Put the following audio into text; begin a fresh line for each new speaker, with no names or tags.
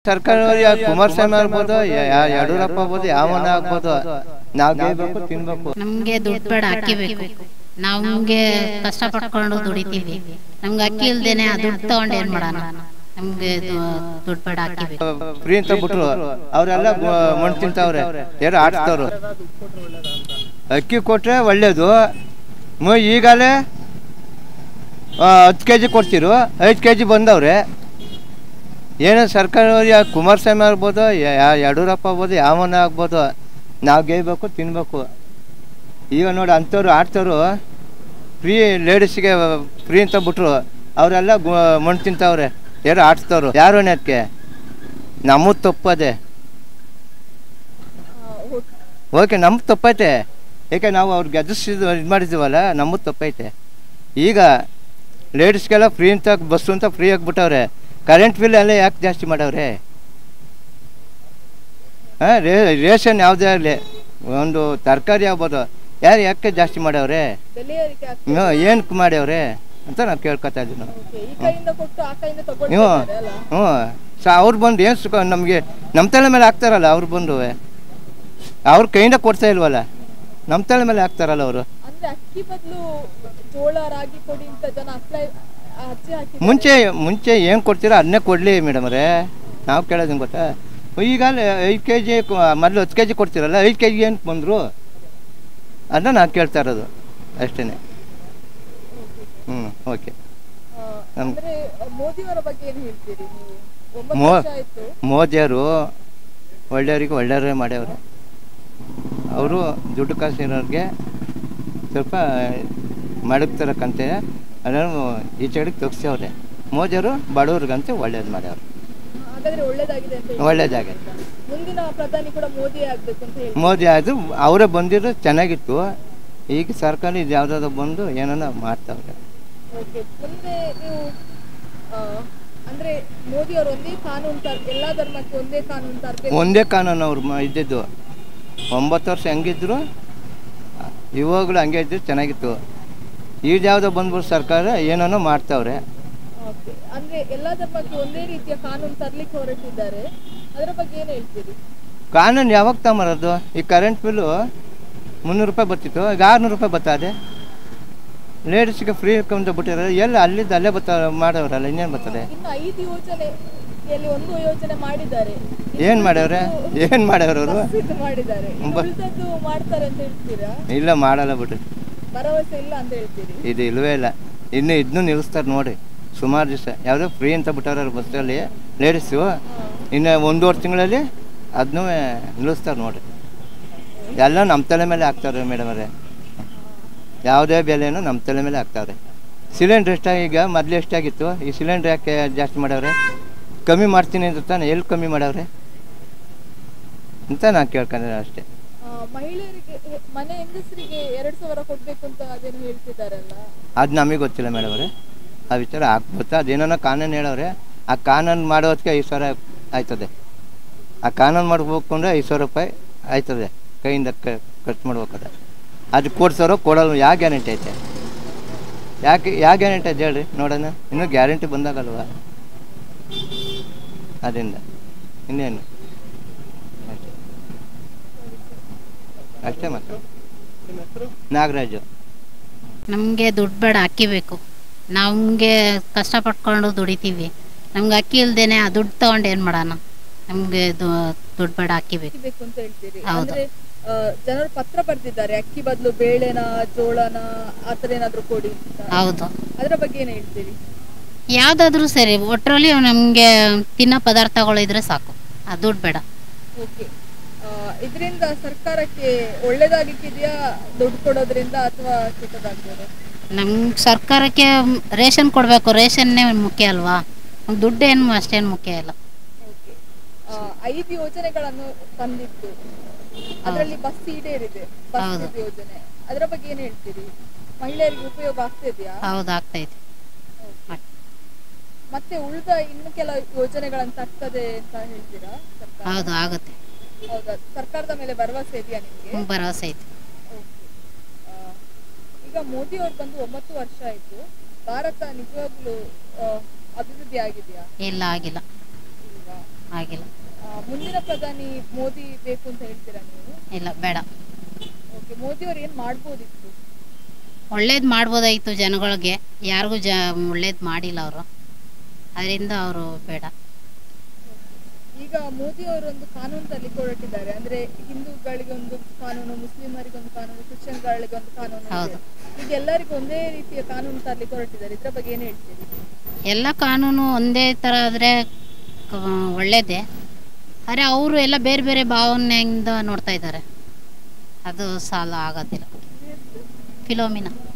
ಸರ್ಕಾರ ಕುಮಾರಸ್ವಾಮಿ ಆಗ್ಬೋದು ಯಾ- ಯಾ- ಯಡಿಯೂರಪ್ಪ ಆಗ್ಬೋದು ಯಾವನ ಆಗ್ಬೋದು ನಾವ್ ಗೆಲ್ಬೇಕು ತಿನ್ಬೇಕು
ನಮ್ಗೆ ದುಡ್ಡು ಬೇಡ ಅಕ್ಕಿ ಬೇಕು ನಮ್ಗೆ ಕಷ್ಟ ಪಟ್ಕೊಂಡು ದುಡಿತೀವಿ ನಮ್ಗೆ ಅಕ್ಕಿ ಇಲ್ದೇನೆ ಆ ದುಡ್ಡು ತಗೊಂಡು ಏನ್ ಮಾಡೋಣ ನಮ್ಗೆ ದುಡ್ಡು ಬೇಡ ಅಕ್ಕಿ ಬೇಕು
ಫ್ರೀ ಅಂತ ಬಿಟ್ರು ಅವರೆಲ್ಲ ಮಣ್ಣು ತಿಂತಾವ್ರೆ ಯಾರು ಆಡ್ತವ್ರು ಅಕ್ಕಿ ಕೊಟ್ರೆ ಒಳ್ಳೇದು ಮ- ಈಗಲೇ ಹತ್ತು ಕೆ ಜಿ ಕೊಡ್ತಿರು ಐದು ಕೆ ಜಿ ಬಂದವ್ರೆ ಏನೋ ಸರ್ಕಾರ ಯಾ- ಕುಮಾರಸ್ವಾಮಿ ಆಗ್ಬೋದು ಯಾ- ಯಾ- ಯಡಿಯೂರಪ್ಪ ಆಗ್ಬೋದು ಯಾವನ ಆಗ್ಬೋದು ನಾವು ಗೆಯ್ಬೇಕು ತಿನ್ಬೇಕು ಈಗ ನೋಡಿ ಅಂಥವ್ರು ಆಡ್ತವ್ರು ಫ್ರೀ ಲೇಡೀಸ್ಗೆ ಫ್ರೀ ಅಂತ ಬಿಟ್ರು ಅವರೆಲ್ಲ ಮಣ್ಣು ತಿಂತಾವ್ರೆ ಯಾರು ಆಡ್ಸ್ತವ್ರು ಯಾರು ಅದಕ್ಕೆ ನಮ್ಮದು ತಪ್ಪದೆ ಓಕೆ ನಮ್ದು ತಪ್ಪೈತೆ ಏಕೆ ನಾವು ಅವ್ರಿಗೆ ಗೆದ್ದಿಸಿದ್ ಇದು ಮಾಡಿದ್ದೀವಲ್ಲ ನಮ್ಮದು ತಪ್ಪೈತೆ ಈಗ ಲೇಡೀಸ್ಗೆಲ್ಲ ಫ್ರೀ ಅಂತ ಬಸ್ಸು ಅಂತ ಫ್ರೀ ಆಗಿಬಿಟ್ಟವ್ರೆ ಕರೆಂಟ್ ಬಿಲ್ ಎಲ್ಲ ಯಾಕೆ ಜಾಸ್ತಿ ಮಾಡವ್ರೆ ಹಾಂ ರೇ ರೇಷನ್ ಯಾವುದೇ ಆಗಲಿ ಒಂದು ತರಕಾರಿ ಆಗ್ಬೋದು ಯಾರು ಯಾಕೆ ಜಾಸ್ತಿ ಮಾಡವ್ರೆ
ಬೆಲೆ ಏರಿಕೆ ಆಗ್ತದೆ
ಏನಕ್ಕೆ ಮಾಡ್ಯವ್ರೆ ಅಂತ ನಾವು ಕೇಳ್ಕೊತಾ ಇದ್ದೀವಿ ನಾವು
Okay, ಈ ಕೈಯಿಂದ ಕೊಟ್ಟು ಆ ಕೈಯಿಂದ
ನೀವು
ತಗೊಳ್ತಿದ್ದಾರೆ ಅಲ್ಲ
ಹ್ಞೂ ಸ ಅವ್ರು ಬಂದು ಏನು ಸುಖ ನಮಗೆ ನಮ್ಮ ತಲೆ ಮೇಲೆ ಹಾಕ್ತಾರಲ್ಲ ಅವ್ರು ಬಂದು ಅವ್ರ ಕೈಯಿಂದ ಕೊಡ್ತಾ ಇಲ್ವಲ್ಲ ನಮ್ಮ ತಲೆ ಮೇಲೆ ಹಾಕ್ತಾರಲ್ಲ ಅವರು
ಅಂದ್ರೆ ಅಕ್ಕಿ ಬದಲು ಜೋಳ ರಾಗಿ ಕೊಡಿ ಅಂತ ಜನ ಅಪ್ಲೈ ಅರ್ಜಿ ಹಾಕಿ
ಮುಂಚೆ ಮುಂಚೆ ಏನು ಕೊಡ್ತೀರೋ ಅದನ್ನೇ ಕೊಡಲಿ ಮೇಡಮರೇ ನಾವು ಕೇಳೋದು ಗೊತ್ತಾ ಈಗ ಐದು ಕೆ ಜಿ ಮೊದಲು ಹತ್ತು ಕೆ ಜಿ ಕೊಡ್ತೀರಲ್ಲ ಐದು ಕೆ ಜಿ ಏನು ಬಂದರು ಅದನ್ನ ನಾನು ಕೇಳ್ತಾ ಇರೋದು ಅಷ್ಟೇ ಹ್ಞೂ ಓಕೆ ನಮ್-
ಅಂದ್ರೆ ಮೋದಿಯವರ ಬಗ್ಗೆ ಏನ್ ಹೇಳ್ತೀರಿ ನೀವು ಒಂಬತ್ತು
ಮೋ
ವರ್ಷ ಆಯ್ತು
ಮೋದಿಯವರು ಒಳ್ಳೆಯವ್ರಿಗೆ ಒಳ್ಳೆಯವರೇ ಮಾಡ್ಯವ್ರೆ ಅವರು ದುಡ್ಡು ಕಾಸು ಇರೋರಿಗೆ ಸ್ವಲ್ಪ ಮಡಗ್ತಾರಕ್ಕಂತೆ ಅದನ್ನು ಈಚೆಗಡೆ ತಗ್ಸವ್ರೆ ಮೋದಿಯವರು ಬಡವ್ರಿಗಂತೂ ಒಳ್ಳೇದು ಮಾಡ್ಯವ್ರೆ
ಹಾಗಾದ್ರೆ ಒಳ್ಳೇದಾಗಿದೆ ಅಂತ ಹೇಳಿ
ಒಳ್ಳೇದಾಗೆ
ಮುಂದಿನ ಪ್ರಧಾನಿ ಕೂಡ ಮೋದಿ ಆಗ್ಬೇಕು ಅಂತ ಹೇಳಿ
ಮೋದಿ ಅದು ಅವರೇ ಬಂದಿರೋ ಚೆನ್ನಾಗಿತ್ತು ಈಗ ಸರ್ಕಾರ ಇದು ಯಾವುದಾದ್ರು ಬಂದು ಏನನ್ನ ಮಾಡ್ತಾವ್ರೆ
ಓಕೆ ಮುಂದೆ ನೀವು ಆ, ಅಂದ್ರೆ ಮೋದಿ ಅವರು ಒಂದೇ ಕಾನೂನು ತರ್ ಎಲ್ಲಾ ಧರ್ಮಕ್ಕೆ ಒಂದೇ ಕಾನೂನು ತರಬೇಕು
ಒಂದೇ ಕಾನೂನು ಅವ್ರು ಮ- ಇದ್ದಿದ್ದು ಒಂಬತ್ತು ವರ್ಷ ಹೆಂಗಿದ್ರು ಇವಾಗಲೂ ಹಂಗೆ ಇದ್ರು ಚೆನ್ನಾಗಿತ್ತು ಈಗ ಯಾವುದೋ ಬಂದ್ಬಿಟ್ಟು ಸರ್ಕಾರ ಏನೋ ಮಾಡ್ತಾವ್ರೆ
ಓಕೆ ಅಂದ್ರೆ ಎಲ್ಲಾ ಧರ್ಮಕ್ಕೆ ಒಂದೇ ರೀತಿಯ ಕಾನೂನು ತರ್ಲಿಕ್ಕೆ ಹೊರಟಿದ್ದಾರೆ ಅದರ ಬಗ್ಗೆ ಏನ್ ಹೇಳ್ತೀರಿ
ಕಾನೂನು ಯಾವಾಗ ತಗೊಂಬರೋದು ಈ ಕರೆಂಟ್ ಬಿಲ್ಲು ಮುನ್ನೂರು ರೂಪಾಯಿ ಬರ್ತಿತ್ತು ಈಗ ಆರುನೂರು ರೂಪಾಯಿ ಬರ್ತದೆ ಲೇಡೀಸ್ಗೆ ಫ್ರೀ ಅಂತ ಬಿಟ್ಟಿದ್ದಾರೆ ಎಲ್ಲ ಅಲ್ಲಿದ್ದು ಅಲ್ಲೇ ಬರ್ತಾ ಮಾಡೋರಲ್ಲ ಇನ್ನೇನು ಬರ್ತದೆ
ಇನ್ನು ಐದು ಯೋಜನೆಯಲ್ಲಿ ಒಂದು ಯೋಜನೆ ಮಾಡಿದ್ದಾರೆ
ಏನು ಮಾಡ್ಯವ್ರೆ ಏನು ಮಾಡ್ಯವ್ರೆ ಅವರು
ಬಸ್ಸಿದ್ದು ಮಾಡಿದ್ದಾರೆ ಇನ್ನು
ಬ-
ಉಳ್ದದ್ದು ಮಾಡ್ತಾರೆ ಅಂತ ಹೇಳ್ತೀರಾ
ಇಲ್ಲ ಮಾಡಲ್ಲ ಬಿಡ್ರಿ
ಭರವಸೆ ಇಲ್ಲ ಅಂತ ಹೇಳ್ತೀರಿ
ಇದು ಇಲ್ಲವೇ ಇಲ್ಲ ಇನ್ನು ಇದನ್ನೂ ನಿಲ್ಲಿಸ್ತಾರೆ ನೋಡಿ ಸುಮಾರು ದಿವಸ ಯಾವುದೋ ಫ್ರೀ ಅಂತ ಬಿಟ್ಟಾರ ಬಸ್ಸಲ್ಲಿ ಲೇಡೀಸು ಇನ್ನು ಒಂದೂವರೆ ತಿಂಗಳಲ್ಲಿ ಅದನ್ನೂ ನಿಲ್ಲಿಸ್ತಾರೆ ನೋಡಿ ಎಲ್ಲ ನಮ್ಮ ತಲೆ ಮೇಲೆ ಹಾಕ್ತಾರೆ ಮೇಡಮರೇ ಯಾವುದೇ ಬೆಲೆನೂ ನಮ್ಮ ತಲೆ ಮೇಲೆ ಹಾಕ್ತಾವ್ರೆ ಸಿಲಿಂಡ್ರ್ ಎಷ್ಟಾಗಿ ಈಗ ಮೊದಲು ಎಷ್ಟಾಗಿತ್ತು ಈ ಸಿಲಿಂಡ್ರ್ ಯಾಕೆ ಜಾಸ್ತಿ ಮಾಡವ್ರೆ ಕಮ್ಮಿ ಮಾಡ್ತೀನಿ ಅಂತ ತಾನೆ ಎಲ್ಲಿ ಕಮ್ಮಿ ಮಾಡವ್ರೆ ಅಂತ ನಾನು ಕೇಳ್ಕೊಂಡ್ರೆ ಅಷ್ಟೇ
ಆ, ಮಹಿಳೆಯರಿಗೆ ಹೆ- ಮನೆ ಹೆಂಗಸರಿಗೆ ಎರಡ್ ಸಾವಿರ ಕೊಡ್ಬೇಕು ಅಂತ ಅದೇನು ಹೇಳ್ತಿದ್ದಾರಲ್ಲ
ಅದು ನಮಗೆ ಗೊತ್ತಿಲ್ಲ ಮೇಡಮ್ ಅವರೇ ಆ ವಿಚಾರ ಆಗ್ಬೋದು ಅದೇನೋ ಕಾನೂನು ಹೇಳವ್ರೆ ಆ ಕಾನೂನು ಮಾಡೋದಕ್ಕೆ ಐದು ಸಾವಿರ ಆಯ್ತದೆ ಆ ಕಾನೂನು ಮಾಡ್ಬೇಕು ಅಂದರೆ ಐದು ಸಾವಿರ ರೂಪಾಯಿ ಆಯ್ತದೆ ಕೈಯಿಂದ ಕ- ಖರ್ಚು ಮಾಡ್ಬೇಕಾದ್ರೆ ಅದು ಕೊಡ್ಸೋರು ಕೊಡೋಲ್ಲ ಯಾವ ಗ್ಯಾರಂಟಿ ಐತೆ ಯಾಕೆ ಯಾವ ಗ್ಯಾರಂಟಿ ಐತೆ ಹೇಳ್ರಿ ನೋಡೋಣ ಇನ್ನೂ ಗ್ಯಾರಂಟಿ ಬಂದಾಗಲ್ವ ಅದರಿಂದ ಇನ್ನೇನು ಅಷ್ಟೇ ಅಷ್ಟೇ ಮತ್ತೆ ನಾಗರಾಜು
ನಮಗೆ ದುಡ್ಡು ಬೇಡ ಅಕ್ಕಿ ಬೇಕು ನಮಗೆ ಕಷ್ಟ ಪಟ್ಕೊಂಡು ದುಡಿತೀವಿ ನಮ್ಗೆ ಅಕ್ಕಿ ಇಲ್ದೇನೆ ಆ ದುಡ್ಡು ತಗೊಂಡು ಏನು ಮಾಡೋಣ ನಮಗೆ ದುಡ್ಡು ಬೇಡ ಅಕ್ಕಿ ಬೇಕು
ಬೇಕು ಅಂತ ಹೇಳ್ತೀರಿ
ಹೌದು.
ಅಂದ್ರೆ ಆ, ಜನರು ಪತ್ರ ಬರ್ದಿದ್ದಾರೆ ಅಕ್ಕಿ ಬದಲು ಬೇಳೆನ ಜೋಳನ ಆತರ ಏನಾದ್ರು ಕೊಡಿ ಅಂತ
ಹೌದು
ಅದರ ಬಗ್ಗೆ ಏನ್ ಹೇಳ್ತೀರಿ
ಯಾವುದಾದ್ರೂ ಸರಿ ಒಟ್ಟರಲ್ಲಿ ನಮಗೆ ತಿನ್ನೋ ಪದಾರ್ಥಗಳು ಇದ್ರೆ ಸಾಕು ಆ ದುಡ್ಡು ಬೇಡ
ಓಕೆ ಇದರಿಂದ ಸರ್ಕಾರಕ್ಕೆ ಒಳ್ಳೇದಾಗಿಕ್ಕಿದೆಯಾ ದುಡ್ಡು ಕೊಡೋದ್ರಿಂದ ಅಥವಾ ಕೆಟ್ಟದಾಗ್ಬೋದು
ನಮ್ಗೆ ಸರ್ಕಾರಕ್ಕೆ ರೇಷನ್ ಕೊಡಬೇಕು ರೇಷನ್ನೇ ಮುಖ್ಯ ಅಲ್ವಾ ನಮ್ಗ್ ದುಡ್ಡು ಏನು ಅಷ್ಟೇನು ಮುಖ್ಯ ಇಲ್ಲ
ಓಕೆ ಐದು ಯೋಜನೆಗಳನ್ನು ತಂದಿತ್ತು ಅದರಲ್ಲಿ ಬಸ್ ಈಡೇರಿದೆ ಬಸ್
ಹೌದು.
ಯೋಜನೆ ಅದರ ಬಗ್ಗೆ ಏನ್ ಹೇಳ್ತೀರಿ ಮಹಿಳೆಯರಿಗೆ ಉಪಯೋಗ ಆಗ್ತಿದ್ಯಾ
ಹೌದು ಆಗ್ತೈತೆ
ಮತ್ತೆ ಉಳಿದ ಇನ್ನು ಕೆಲ ಯೋಜನೆಗಳನ್ನು ತರ್ತದೆ ಅಂತ ಹೇಳ್ತೀರಾ ಸರ್ಕಾರ
ಹೌದು ಆಗುತ್ತೆ
ಹೌದಾ ಸರ್ಕಾರದ ಮೇಲೆ ಭರವಸೆ ಇದೆಯಾ ನಿಮ್ಗೆ
ಹ್ಮ್, ಭರವಸೆ ಐತೆ
Okay. ಆ, ಈಗ ಮೋದಿ ಅವ್ರು ಬಂದು ಒಂಬತ್ತು ವರ್ಷ ಆಯ್ತು ಭಾರತ ನಿಜವಾಗ್ಲೂ ಆ, ಅಭಿವೃದ್ಧಿ ಆಗಿದೆಯಾ
ಇಲ್ಲ ಆಗಿಲ್ಲ
ಇಲ್ವಾ
ಆಗಿಲ್ಲ
ಆ, ಮುಂದಿನ ಪ್ರಧಾನಿ ಮೋದಿ ಬೇಕು ಅಂತ ಹೇಳ್ತೀರಾ ನೀವು
ಇಲ್ಲ ಬೇಡ
ಓಕೆ ಮೋದಿ ಅವ್ರು ಏನ್ ಮಾಡ್ಬೋದಿತ್ತು
ಒಳ್ಳೇದು ಮಾಡ್ಬೋದಾಗಿತ್ತು ಜನಗಳಿಗೆ ಯಾರಿಗೂ ಜ ಒಳ್ಳೇದು ಮಾಡಿಲ್ಲ ಅವರು ಅದರಿಂದ ಅವರು ಬೇಡ
ಈಗ ಮೋದಿ ಅವರು ಒಂದು ಕಾನೂನು ತರಲಿಕ್ಕೆ ಹೊರಟಿದ್ದಾರೆ ಅಂದ್ರೆ ಹಿಂದೂಗಳಿಗೆ ಒಂದು ಕಾನೂನು ಮುಸ್ಲಿಮರಿಗೆ ಒಂದು ಕಾನೂನು ಕ್ರಿಶ್ಚಿಯನ್ಗಳಿಗೆ ಒಂದು ಕಾನೂನು ಇದೆ.
ಹೌದು.
ಈಗ ಎಲ್ಲರಿಗೂ ಒಂದೇ ರೀತಿಯ ಕಾನೂನು ತರಲಿಕ್ಕೆ ಹೊರಟಿದ್ದಾರೆ ಇದ್ರ ಬಗ್ಗೆ ಏನ್ ಹೇಳ್ತೀರಿ
ಎಲ್ಲ ಕಾನೂನು ಒಂದೇ ಥರ ಆದರೆ ಒಳ್ಳೇದೇ ಆದರೆ ಅವರು ಎಲ್ಲ ಬೇರೆ ಬೇರೆ ಭಾವನೆಯಿಂದ ನೋಡ್ತಾ ಇದ್ದಾರೆ ಅದು ಸಾಲ ಆಗೋದಿಲ್ಲ ಫಿಲೋಮಿನ